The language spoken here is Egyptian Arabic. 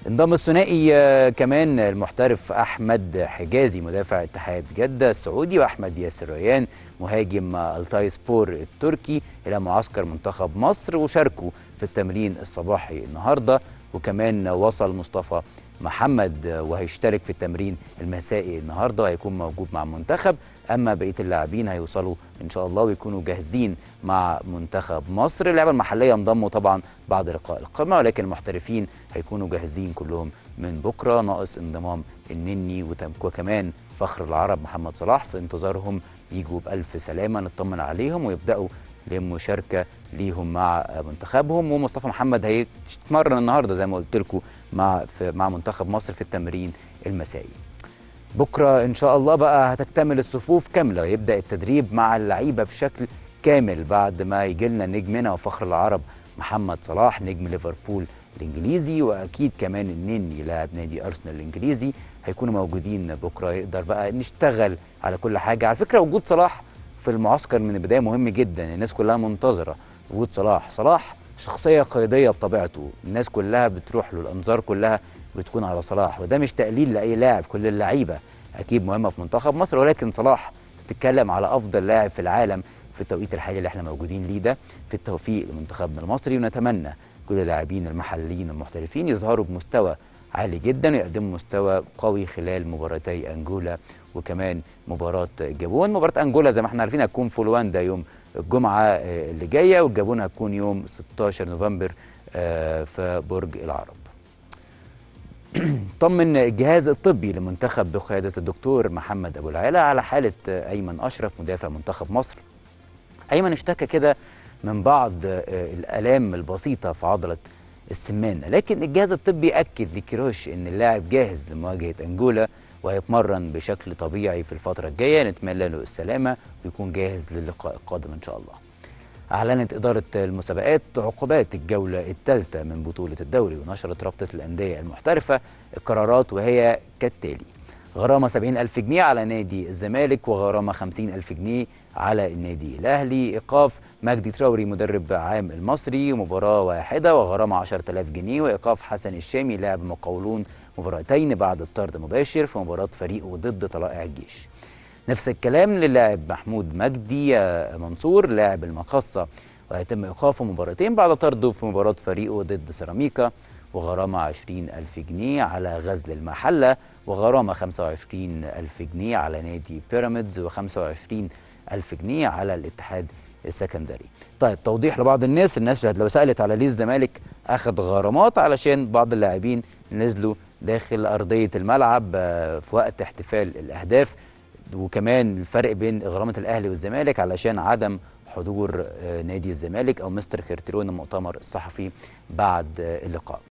انضم الثنائي آه، كمان المحترف احمد حجازي مدافع اتحاد جده السعودي واحمد ياسر ريان مهاجم التاي سبور التركي الى معسكر منتخب مصر وشاركوا في التمرين الصباحي النهارده وكمان وصل مصطفى محمد وهيشترك في التمرين المسائي النهارده وهيكون موجود مع المنتخب اما بقيه اللاعبين هيوصلوا ان شاء الله ويكونوا جاهزين مع منتخب مصر اللعبه المحليه انضموا طبعا بعد لقاء القمه ولكن المحترفين هيكونوا جاهزين كلهم من بكره ناقص انضمام النني وتم- وكمان فخر العرب محمد صلاح في انتظارهم يجوا بالف سلامه نطمن عليهم ويبداوا للمشاركه ليهم مع منتخبهم ومصطفى محمد هيتمرن النهارده زي ما قلت لكم مع في مع منتخب مصر في التمرين المسائي بكره ان شاء الله بقى هتكتمل الصفوف كامله ويبدا التدريب مع اللعيبه بشكل كامل بعد ما يجي لنا نجمنا وفخر العرب محمد صلاح نجم ليفربول الانجليزي واكيد كمان النني لاعب نادي ارسنال الانجليزي هيكونوا موجودين بكره يقدر بقى نشتغل على كل حاجه على فكره وجود صلاح في المعسكر من البدايه مهم جدا الناس كلها منتظره وجود صلاح صلاح شخصيه قياديه بطبيعته الناس كلها بتروح له الانظار كلها بتكون على صلاح وده مش تقليل لاي لاعب كل اللعيبه اكيد مهمه في منتخب مصر ولكن صلاح تتكلم على افضل لاعب في العالم في التوقيت الحالي اللي احنا موجودين ليه ده في التوفيق لمنتخبنا المصري ونتمنى كل اللاعبين المحليين المحترفين يظهروا بمستوى عالي جدا ويقدموا مستوى قوي خلال مباراتي انجولا وكمان مباراه الجابون مباراه انجولا زي ما احنا عارفين هتكون في لواندا يوم الجمعه آه، اللي جايه والجابون هتكون يوم 16 نوفمبر آه، في برج العرب طمن الجهاز الطبي لمنتخب بقيادة الدكتور محمد أبو العلا على حالة أيمن أشرف مدافع منتخب مصر أيمن اشتكى كده من بعض آه، الآلام البسيطة في عضلة السمانة لكن الجهاز الطبي أكد لكيروش أن اللاعب جاهز لمواجهة أنجولا وهيتمرن بشكل طبيعي في الفترة الجاية نتمنى له السلامة ويكون جاهز للقاء القادم إن شاء الله أعلنت إدارة المسابقات عقوبات الجولة الثالثة من بطولة الدوري ونشرت رابطة الأندية المحترفة القرارات وهي كالتالي غرامة 70 ألف جنيه على نادي الزمالك وغرامة 50 ألف جنيه على النادي الأهلي إيقاف مجدي تراوري مدرب عام المصري مباراة واحدة وغرامة 10000 جنيه وإيقاف حسن الشامي لاعب مقاولون مباراتين بعد الطرد مباشر في مباراة فريقه ضد طلائع الجيش نفس الكلام للاعب محمود مجدي آه، منصور لاعب المقصة وهيتم إيقافه مباراتين بعد طرده في مباراة فريقه ضد سيراميكا وغرامة 20 ألف جنيه على غزل المحلة وغرامة 25 ألف جنيه على نادي بيراميدز و25 ألف جنيه على الاتحاد السكندري طيب توضيح لبعض الناس الناس لو سألت على ليه الزمالك أخذ غرامات علشان بعض اللاعبين نزلوا داخل أرضية الملعب آه، في وقت احتفال الأهداف وكمان الفرق بين غرامه الاهلي والزمالك علشان عدم حضور آه، نادي الزمالك او مستر كرتيرون المؤتمر الصحفي بعد آه، اللقاء